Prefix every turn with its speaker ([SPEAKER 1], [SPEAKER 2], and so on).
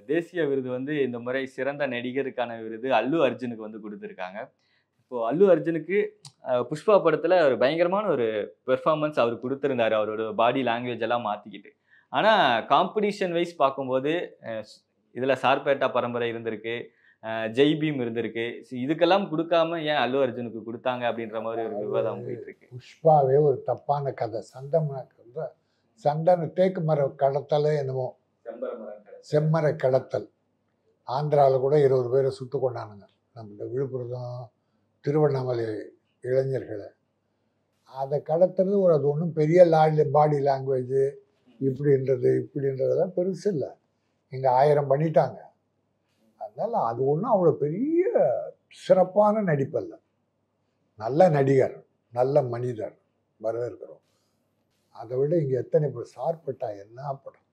[SPEAKER 1] தேசிய விருது வந்து இந்த முறை சிறந்த நடிகருக்கான விருது அல்லு அர்ஜுனுக்கு வந்து கொடுத்துருக்காங்க இப்போ அல்லு அர்ஜுனுக்கு அஹ், புஷ்பா படத்துல ஒரு பயங்கரமான ஒரு பெர்ஃபார்மன்ஸ் அவர் கொடுத்துருந்தாரு அவரோட பாடி லாங்குவேஜ் எல்லாம் மாத்திக்கிட்டு ஆனா காம்படிஷன் வைஸ் பார்க்கும்போது அஹ், இதுல சார்பேட்டா பரம்பரை இருந்திருக்கு அஹ், ஜெய் பீம் இருந்திருக்கு So, இதுக்கெல்லாம் கொடுக்காம ஏன் அல்லு அர்ஜுனுக்கு கொடுத்தாங்க அப்படின்ற மாதிரி ஒரு விவாதம் போயிட்டு இருக்கு
[SPEAKER 2] புஷ்பாவே ஒரு தப்பான கதை சந்தன கதை சந்தன தேக்கு மர கடத்தல என்னமோ செம்மர கடத்தல் ஆந்திராவில் கூட இருபது பேரை சுட்டு கொண்டானுங்க நம்ம இந்த விழுப்புரம் திருவண்ணாமலை இளைஞர்களை அதை கடத்துறது ஒரு அது ஒன்றும் பெரிய லாடி பாடி லாங்குவேஜ் இப்படின்றது இப்படின்றதெல்லாம் பெருசு இல்லை இங்கே ஆயிரம் பண்ணிட்டாங்க அதனால் அது ஒன்றும் அவ்வளோ பெரிய சிறப்பான நடிப்பல்ல நல்ல நடிகர் நல்ல மனிதர் வரவேற்கிறோம் அதை விட இங்கே எத்தனை பேர் சார்பட்டா என்ன படம்